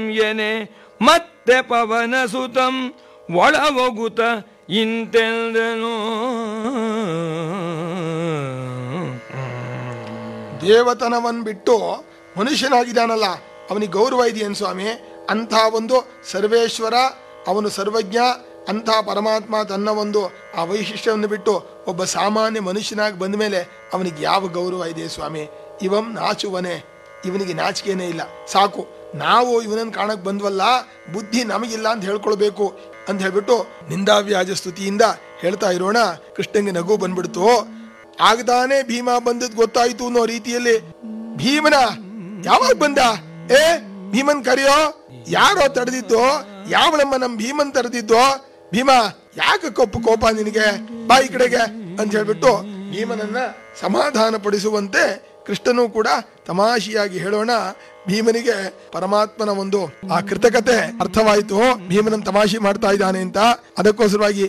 ಎನೆ ಮತ್ತೆ ಪವನ ಸುತಂ ಒಳವಗುತ ಇಂತೆಂದನು ದೇವತನವನ್ ಬಿಟ್ಟು ಮನುಷ್ಯನಾಗಿದ್ದಾನಲ್ಲ ಅವನಿಗೆ ಗೌರವ ಇದೆಯೇನು ಸ್ವಾಮಿ ಅಂಥ ಒಂದು ಸರ್ವೇಶ್ವರ ಅವನು ಸರ್ವಜ್ಞ ಅಂಥ ಪರಮಾತ್ಮ ತನ್ನ ಒಂದು ಆ ವೈಶಿಷ್ಟ್ಯವನ್ನು ಬಿಟ್ಟು ಒಬ್ಬ ಸಾಮಾನ್ಯ ಮನುಷ್ಯನಾಗಿ ಬಂದ ಮೇಲೆ ಅವನಿಗೆ ಯಾವ ಗೌರವ ಇದೆ ಸ್ವಾಮಿ ಇವಂ ನಾಚುವನೆ ಇವನಿಗೆ ನಾಚಿಕೆನೇ ಇಲ್ಲ ಸಾಕು ನಾವು ಇವನನ್ನು ಕಾಣಕ್ ಬಂದ್ವಲ್ಲ ಬುದ್ಧಿ ನಮಗಿಲ್ಲ ಅಂತ ಹೇಳ್ಕೊಳ್ಬೇಕು ಅಂತ ಹೇಳ್ಬಿಟ್ಟು ನಿಂದಾವ್ಯಾಜ ಸ್ತುತಿಯಿಂದ ಹೇಳ್ತಾ ಇರೋಣ ಕೃಷ್ಣಂಗೆ ನಗು ಬಂದ್ಬಿಡ್ತು ಆಗದಾನೆ ಭೀಮ ಬಂದದ್ ಗೊತ್ತಾಯ್ತು ಅನ್ನೋ ರೀತಿಯಲ್ಲಿ ಭೀಮನ ಯಾವಾಗ ಬಂದ ಏ ಭೀಮನ್ ಕರೆಯೋ ಯಾರೋ ತಡೆದಿದ್ದು ಯಾವಳಮ್ಮ ನಮ್ ಭೀಮನ್ ತಡೆದಿದ್ದು ಭೀಮ ಯಾಕೆ ಕಪ್ಪು ಕೋಪ ನಿನಗೆ ಬಾಯಿ ಕಡೆಗೆ ಅಂತ ಹೇಳ್ಬಿಟ್ಟು ಭೀಮನನ್ನ ಸಮಾಧಾನ ಪಡಿಸುವಂತೆ ಕೃಷ್ಣನು ಕೂಡ ತಮಾಷೆಯಾಗಿ ಹೇಳೋಣ ಭೀಮನಿಗೆ ಪರಮಾತ್ಮನ ಒಂದು ಆ ಕೃತಕತೆ ಅರ್ಥವಾಯಿತು ಭೀಮನನ್ ತಮಾಷೆ ಮಾಡ್ತಾ ಇದ್ದಾನೆ ಅಂತ ಅದಕ್ಕೋಸ್ಕರವಾಗಿ